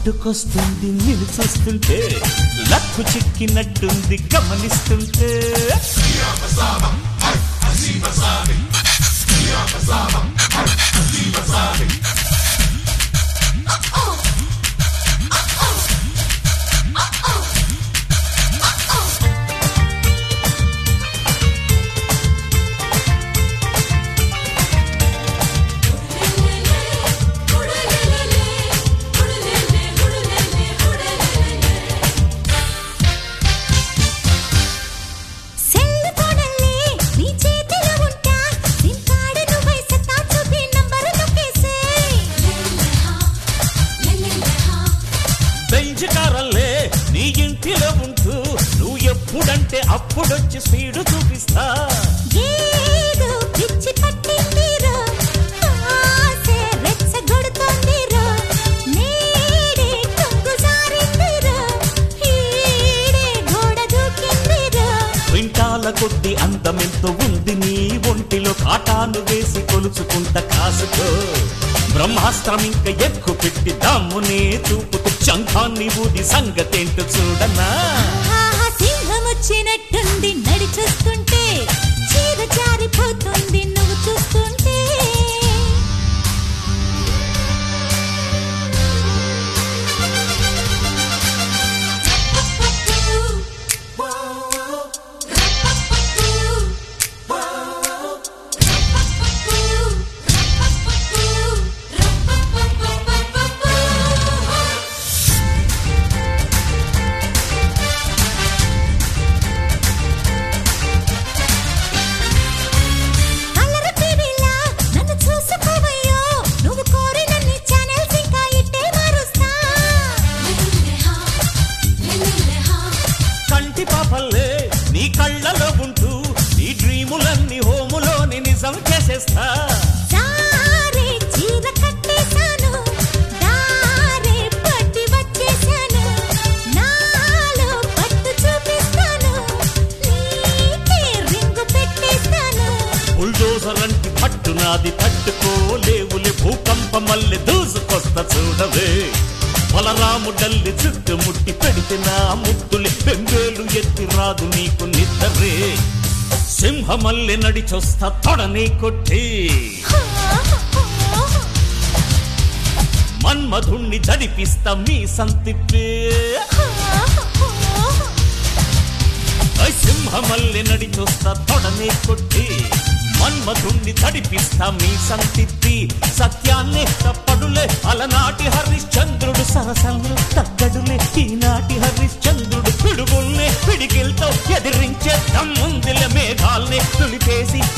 పుట్టుకొస్తుంది నిన్ను చూస్తుంటే luck చిక్కినట్టుంది గమనిస్తుంటే cell ఫోనల్లే నీ చేతిలో ఉంటా సిమ్ కార్డు నువ్వై సత్తా చూపి నంబరు నొక్కేసే బెంచ్ కారల్లే నీ ఇంటిలో ఉంటూ నువ్వు ఎప్పుడంటే అప్పుడొచ్చి స్పీడు చూపిస్తా ఏదో పిచ్చి పట్టిందిరో ఆసే రెచ్చగొడుతోందిరో నేడే కొంగు జారిందిరో ఈడే గోడ దూకిందిరో క్వింటాల కొద్ది అందమెంతో ఉంది నీ ఒంటిలో కాటాను వేసి కొలుచుకుంట కాసుకో బ్రహ్మాస్త్రం ఇంక ఎక్కు పెట్టి దమ్మునే చూపుతూ చంఖాన్ని ఊది సంగతేంటో చూడనా ఆహా సింహం వచ్చినట్టుంది నడి చూస్తుంటే చీర జారిపోతుంది నువ్వు చూస్తుంటే కలర్ టీవీలా నన్ను చూసుకోవయ్యో నువ్వు కోరినన్ని ఛానల్స్ ఇంకా ఇట్టే మారుస్తా కంటి పాపల్లే నీ కళ్ళలో ఉంటూ నీ డ్రీములన్నీ హోములోని నిజం చేసేస్తా సారే చీర కట్టేశాను దారే పట్టి వచ్చేశాను నాలో పట్టు చూపిస్తాను నీకే రింగు పెట్టేస్తాను బుల్డోజర్ అంటి పట్టు నాది తట్టుకోలేవులే భూకంపం మళ్ళీ దూసుకొస్తా చూడవే బలరాముడల్లి చుట్టుముట్టి పెడితే నా ముద్దులే బెంబేలు ఎత్తి రాదు నీకు నిద్రే సింహమల్లె నడిచొస్తా తొడని కొట్టి మన్మధుణ్ణి జడిపిస్తా మీ సంతిప్పే ఐ సింహమల్లె నడిచొస్తా తొడనే కొట్టి మన్మధుణ్ణి తడిపిస్తా మీ సంతిప్పి సత్యాన్నే తప్పడులే అలనాటి హరిశ్చంద్రుడు సరసంలో తగ్గడులే ఈనాటి హరిశ్చంద్రుడు పిడుగుల్నే పిడికిల్తో ఎదిరించే దమ్ముందిల మేఘాల్ని తులిపేసి